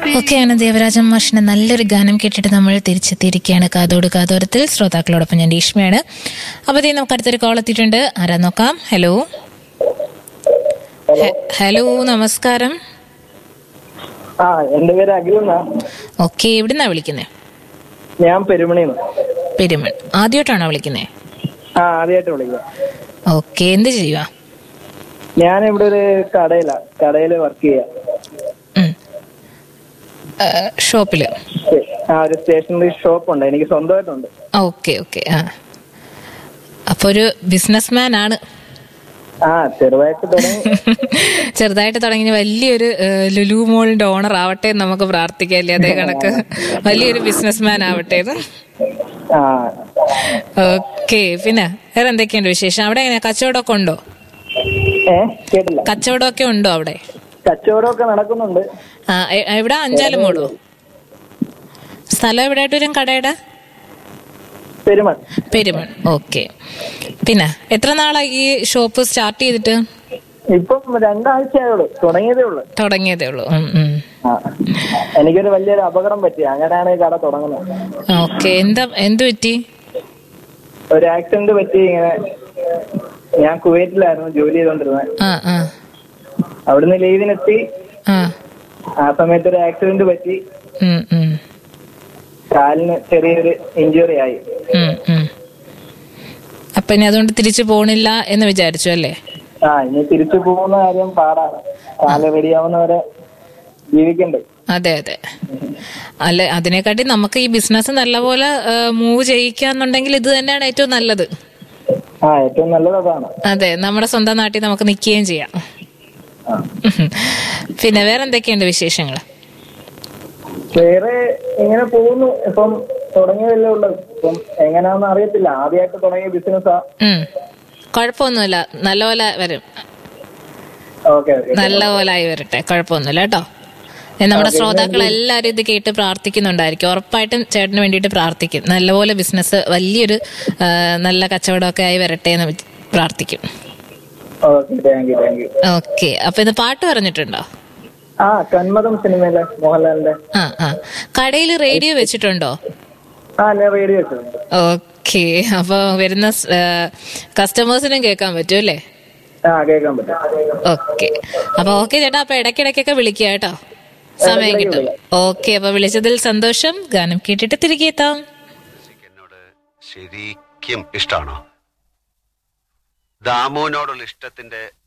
Okay ആണ് ദേവരാജൻ മാഷിന്റെ നല്ലൊരു ഗാനം കേട്ടിട്ട് നമ്മൾ തിരിച്ചെത്തിയിരിക്കുകയാണ് കാതോട് കാതോരത്തിൽ ശ്രോതാക്കളോടൊപ്പം ഞാൻ ഈഷ്മയാണ് അപ്പോൾ ഇതേ നമുക്ക് അടുത്തൊരു കോൾ എത്തിയിട്ടുണ്ട് ആരാ നോക്കാം ഹലോ ഹെ- ഹലോ നമസ്കാരം ആ എന്റെ പേര് അഖിൽ എന്നാ ഓക്കെ എവിടുന്നാ വിളിക്കുന്നത് ഞാൻ പെരുമണിന്ന് പെരുമൺ ആദ്യമായിട്ടാണോ വിളിക്കുന്നത് ആ ആദ്യമായിട്ട് വിളിക്കുക ഓക്കെ എന്ത് ചെയ്യുക ഞാൻ ഇവിടെ ഒരു കടയിലാ കടയിൽ വർക്ക് ചെയ്യാ ഷോപ്പിൽ ആ ഒരു സ്റ്റേഷനറി ഷോപ്പ് ഉണ്ട് എനിക്ക് സ്വന്തമായിട്ടുണ്ട് ഓക്കെ ഓക്കെ ആ അപ്പോൾ ഒരു ബിസിനസ്മാൻ ആണ് ആ ചെറുതായിട്ട് തുടങ്ങി ചെറുതായിട്ട് തുടങ്ങി വലിയൊരു ഏഹ്, ലുലു മോളിന്റെ ഓണർ ആവട്ടെ എന്ന് നമുക്ക് പ്രാർത്ഥിക്കാല്ലേ അതേ കണക്ക് വലിയൊരു ബിസിനസ്മാൻ ആവട്ടെ എന്ന് ആ ഓക്കെ പിന്നെ വേറെ എന്തൊക്കെയുണ്ട് വിശേഷം അവിടെ എങ്ങനെയാ കച്ചവടമൊക്കെ ഉണ്ടോ ഏ കേട്ടില്ല കച്ചവടമൊക്കെ ഉണ്ടോ അവിടെ കച്ചവടമൊക്കെ നടക്കുന്നുണ്ട് ആ എ- എവിടെ അഞ്ചാലും മോളോ സ്ഥലം എവിടെയായിട്ട് വരും കടയുടെ പെരുമൺ പെരുമൺ ഓക്കെ പിന്നെ എത്ര നാളായി ഈ ഷോപ്പ് സ്റ്റാർട്ട് ചെയ്തിട്ട് ഇപ്പം രണ്ടാഴ്ചയായുള്ളൂ തുടങ്ങിയതേ ഉള്ളൂ തുടങ്ങിയതേ ഉള്ളൂ ഉം, ഉം. ആ എനിക്കൊരു വലിയൊരു അപകടം പറ്റി അങ്ങനെയാണ് ഈ കട തുടങ്ങുന്നത് ഓക്കെ എന്താ എന്ത് പറ്റി ഒരു ആക്സിഡന്റ് പറ്റി ഇങ്ങനെ ഞാൻ കുവൈറ്റിലായിരുന്നു ജോലി ചെയ്തോണ്ടിരുന്നത് ആ ആ അവിടുന്ന് ലീവിനെത്തി ആ ആ സമയത്ത് ഒരു ആക്സിഡന്റ് പറ്റി ഉം, ഉം. കാലിന് ചെറിയൊരു ഇഞ്ചുറി ആയി ഉം, ഉം. അപ്പൊ ഇനി അതുകൊണ്ട് തിരിച്ചു പോണില്ല എന്ന് വിചാരിച്ചു അല്ലേ ആ ഇനി തിരിച്ചു പോകുന്ന കാര്യം പാടാണ് കാല് റെഡിയാവുന്നവരെ ജീവിക്കണ്ടേ അതെ അതെ അല്ലെ അതിനെക്കാട്ടി നമുക്ക് ഈ ബിസിനസ് നല്ലപോലെ മൂവ് ചെയ്യിക്കാന്നുണ്ടെങ്കിൽ ഇത് തന്നെയാണ് ഏറ്റവും നല്ലത് ആ ഏറ്റവും നല്ലത് അതാണ് അതെ നമ്മുടെ സ്വന്തം നാട്ടിൽ നമുക്ക് നിൽക്കുകയും ചെയ്യാം ആ. പിന്നെ വേറെ എന്തൊക്കെയുണ്ട് വിശേഷങ്ങൾ വേറെ ഇങ്ങനെ പോകുന്നു ഇപ്പം തുടങ്ങിയതല്ലേ ഉള്ളത് ഇപ്പം എങ്ങനെയാണെന്ന് അറിയത്തില്ല ആദ്യമായിട്ട് തുടങ്ങിയ ബിസിനസ്സാ ഉം കുഴപ്പമൊന്നുമില്ല നല്ലപോലെ വരും ഓക്കെ ഓക്കെ നല്ലപോലെ ആയി വരട്ടെ കുഴപ്പമൊന്നുമില്ല കേട്ടോ ഏ, നമ്മുടെ ശ്രോതാക്കൾ എല്ലാവരും ഇത് കേട്ട് പ്രാർത്ഥിക്കുന്നുണ്ടായിരിക്കും ഉറപ്പായിട്ടും ചേട്ടന് വേണ്ടിയിട്ട് പ്രാർത്ഥിക്കും നല്ലപോലെ ബിസിനസ് വലിയൊരു ആ, നല്ല കച്ചവടമൊക്കെ ആയി വരട്ടെ എന്ന് വിച്- പ്രാർത്ഥിക്കും okay thank you thank you okay അപ്പൊ ഇത് പാട്ട് പറഞ്ഞിട്ടുണ്ടോ ആ കന്മതം സിനിമയിലെ മോഹൻലാലിന്റെ ആ ആ കടയിൽ റേഡിയോ വെച്ചിട്ടുണ്ടോ ആ ഞാൻ റേഡിയോ വെച്ചിട്ടുണ്ട് ഓക്കെ അപ്പൊ വരുന്ന കസ്റ്റമേഴ്സിനും കേൾക്കാൻ പറ്റും അല്ലേ ആ കേൾക്കാൻ പറ്റും ഓക്കെ അപ്പൊ ഓക്കെ ചേട്ടാ അപ്പൊ ഇടയ്ക്കിടയ്ക്കൊക്കെ വിളിക്കുക കേട്ടോ സമയം കിട്ടും ഓക്കെ അപ്പൊ വിളിച്ചതിൽ സന്തോഷം ഗാനം കേട്ടിട്ട് തിരികെ എത്താം മ്യൂസിക് എന്നോട് ശരിക്കും ഇഷ്ടമാണോ ദാമുവിനോടുള്ള ഇഷ്ടത്തിന്റെ